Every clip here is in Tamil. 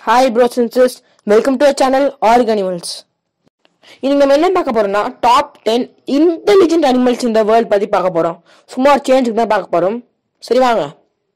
hi bros and sis welcome to channel ark animals இன்னைக்கு நம்ம என்ன பார்க்க போறோம்னா டாப் டென் இன்டெலிஜென்ட் அனிமல்ஸ் இந்த வேர்ல்ட் பத்தி பார்க்க போறோம் சும்மா ஒரு சேஞ்சுக்கு தான் பார்க்க போறோம் சரி வாங்க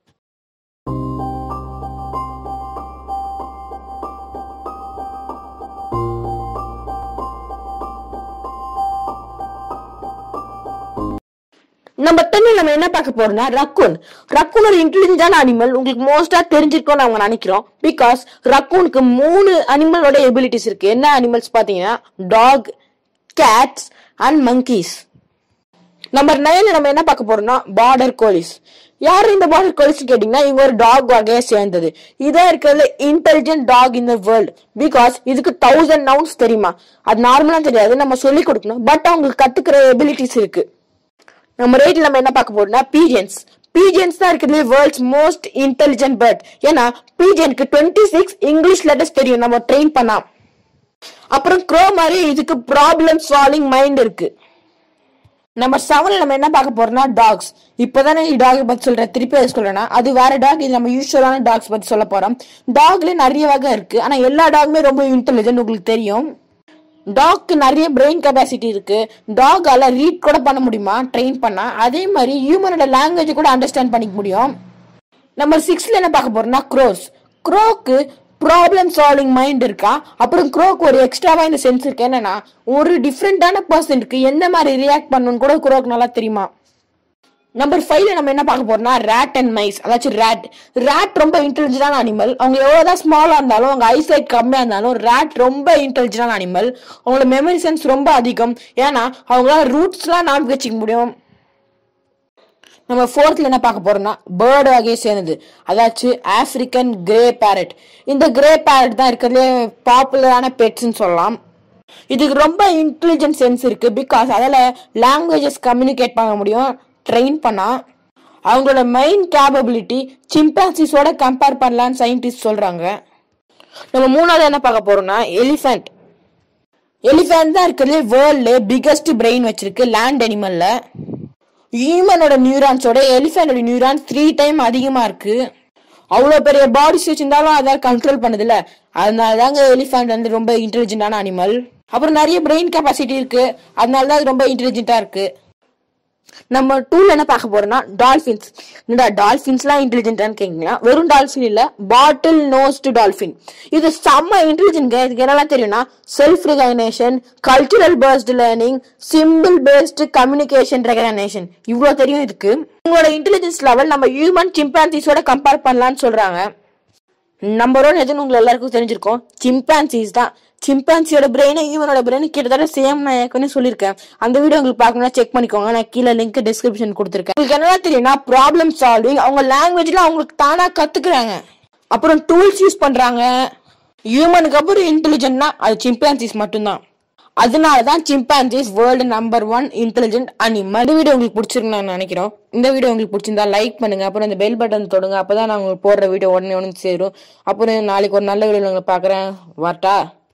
நம்ம டென்ல நம்ம என்ன பார்க்க போறோம்னா ரக்கூன் ரக்கூன் ஒரு இன்டெலிஜென்டான அனிமல் உங்களுக்கு மோஸ்டா தெரிஞ்சிருக்கும்னு அவங்க நினைக்கிறோம் பிகாஸ் ரக்கூனுக்கு மூணு அனிமலோட எபிலிட்டிஸ் இருக்கு என்ன அனிமல்ஸ் பாத்தீங்கன்னா dog cats and monkeys number நைன்ல நம்ம என்ன பார்க்க போறோம்னா பார்டர் கோலிஸ் யாரு இந்த பார்டர் கோலிஸ் கேட்டீங்கன்னா இவங்க ஒரு டாக் வகையை சேர்ந்தது இதான் இருக்கிறதுல intelligent dog in the world because இதுக்கு தௌசண்ட் நவுன்ஸ் தெரியுமா அது நார்மலா தெரியாது நம்ம சொல்லி கொடுக்கணும் பட் அவங்களுக்கு கத்துக்கிற எபிலிட்டிஸ் இருக்கு நம்ம ரேட்ல நம்ம என்ன பார்க்க போறோம்னா பீஜன்ஸ் பீஜன்ஸ் தான் இருக்கிறதுலே வேர்ல்ட்ஸ் மோஸ்ட் இன்டெலிஜென்ட் பேர்ட் ஏன்னா பீஜனுக்கு டுவெண்ட்டி சிக்ஸ் இங்கிலீஷ் லெட்டர்ஸ் தெரியும் நம்ம ட்ரெயின் பண்ணா அப்புறம் க்ரோ மாதிரி இதுக்கு ப்ராப்ளம் சால்விங் மைண்ட் இருக்கு நம்ம செவன்ல நம்ம என்ன பார்க்க போறோம்னா டாக்ஸ் இப்போதானே டாக் பத்தி சொல்றேன் திருப்பி அதை சொல்றேன்னா அது வேற டாக் இது நம்ம யூஸ்வலான டாக்ஸ் பத்தி சொல்ல போறோம் டாக்ல நிறைய வகை இருக்கு ஆனா எல்லா டாகுமே ரொம்ப இன்டெலிஜென்ட் உங்களுக்கு தெரியும் டாக்கு நிறைய பிரெயின் கெப்பாசிட்டி இருக்கு டாகால ரீட் கூட பண்ண முடியுமா ட்ரெயின் பண்ணா அதே மாதிரி ஹியூமனோட லாங்குவேஜ் கூட அண்டர்ஸ்டாண்ட் பண்ணிக்க முடியும் நம்பர் சிக்ஸ்ல என்ன பார்க்க போறோம்னா க்ரோஸ் க்ரோக்கு ப்ராப்ளம் சால்விங் மைண்ட் இருக்கா அப்புறம் க்ரோக்கு ஒரு எக்ஸ்ட்ராவா இந்த சென்ஸ் இருக்கு என்னன்னா ஒரு டிஃப்ரெண்டான பர்சனுக்கு எந்த மாதிரி ரியாக்ட் பண்ணணும்னு கூட க்ரோக்கு நல்லா தெரியுமா நம்பர் ஃபைவ்ல நம்ம என்ன பார்க்க போறோம்னா ரேட் அண்ட் மைஸ் அதாச்சும் ரேட் ரேட் ரொம்ப இன்டெலிஜென்டான அனிமல் அவங்க எவ்வளவுதான் ஸ்மாலா இருந்தாலும் அவங்க ஐசைட் கம்மியா இருந்தாலும் ரேட் ரொம்ப இன்டெலிஜென்டான அனிமல் அவங்களோட மெமரி சென்ஸ் ரொம்ப அதிகம் ஏன்னா அவங்களால ரூட்ஸ்லாம் ஞாபகம் வச்சுக்க முடியும் நம்ம ஃபோர்த்ல என்ன பார்க்க போறோம்னா பேர்டு வகையை சேர்ந்தது அதாச்சும் ஆப்பிரிக்கன் கிரே பேரட் இந்த கிரே பேரட் தான் இருக்கிறதுலே பாப்புலரான பெட்ஸ்ன்னு சொல்லலாம் இதுக்கு ரொம்ப இன்டெலிஜென்ட் சென்ஸ் இருக்கு பிகாஸ் அதில் லாங்குவேஜஸ் கம்யூனிகேட் பண்ண முடியும் ட்ரெயின் பண்ணா அவங்களோட மெயின் கேபபிலிட்டி சிம்பான்சிஸோட கம்பேர் பண்ணலான்னு சயின்டிஸ்ட் சொல்றாங்க நம்ம மூணாவது என்ன பார்க்க போறோம்னா எலிஃபென்ட் எலிஃபென்ட் தான் இருக்கிறதுலே வேர்ல்ட்ல பிகஸ்ட் பிரெயின் வச்சிருக்கு லேண்ட் அனிமல்ல ஹியூமனோட நியூரான்ஸோட எலிஃபென்டோட நியூரான்ஸ் த்ரீ டைம் அதிகமா இருக்கு அவ்வளோ பெரிய பாடி வச்சிருந்தாலும் அதால் கண்ட்ரோல் பண்ணுதுல அதனால தாங்க எலிஃபென்ட் வந்து ரொம்ப இன்டெலிஜென்டான அனிமல் அப்புறம் நிறைய பிரெயின் கெப்பாசிட்டி இருக்கு அதனால தான் அது ரொம்ப இன்டெலிஜென்ட்டா இருக்கு நம்ம டூல என்ன பார்க்க போறோம்னா டால்பின்ஸ் இந்த டால்பின்ஸ்லாம் இன்டெலிஜென்ட்டான்னு கேக்குங்களா வெறும் டால்பின் இல்ல பாட்டில் நோஸ்டு டால்பின் இது செம்ம இன்டெலிஜென்ட் இதுக்கு என்னெல்லாம் தெரியும்னா self recognition cultural based learning simple based communication recognition இவ்வளோ தெரியும் இதுக்கு உங்களோட இன்டெலிஜென்ஸ் லெவல் நம்ம ஹியூமன் சிம்பான்சிஸோட கம்பேர் பண்ணலாம்னு சொல்றாங்க நம்பர் ஒன் எதுன்னு உங்களுக்கு எல்லாருக்கும் தெரிஞ்சிருக்கும் சிம்பான்சிஸ் தான் சிம்பான்சியோட பிரெயின் ஹியூமனோட பிரெயின் கிட்டத்தட்ட சேம் நான் ஏற்கனவே சொல்லியிருக்கேன் அந்த வீடியோ உங்களுக்கு பார்க்கணும்னா செக் பண்ணிக்கோங்க நான் கீழே லிங்க் டிஸ்கிரிப்ஷன் கொடுத்துருக்கேன் உங்களுக்கு என்ன தெரியும்னா ப்ராப்ளம் சால்விங் அவங்க லாங்குவேஜ்ல அவங்களுக்கு தானா கத்துக்கிறாங்க அப்புறம் டூல்ஸ் யூஸ் பண்றாங்க ஹியூமனுக்கு அப்புறம் இன்டெலிஜென்ட்னா அது சிம்பான்சிஸ் மட்டும்தான் அதனால தான் chimpanzees world number one intelligent animal இந்த வீடியோ உங்களுக்கு பிடிச்சிருக்கு நான் நினைக்கிறோம் இந்த வீடியோ உங்களுக்கு பிடிச்சிருந்தா லைக் பண்ணுங்க அப்புறம் இந்த பெல் பட்டன் தொடுங்க அப்பதான் நான் உங்களுக்கு போடுற வீடியோ உடனே உடனே சேரும் அப்புறம் நாளைக்கு ஒரு நல்ல வீடியோ உங்களை பார்க்குறேன் வரட்டா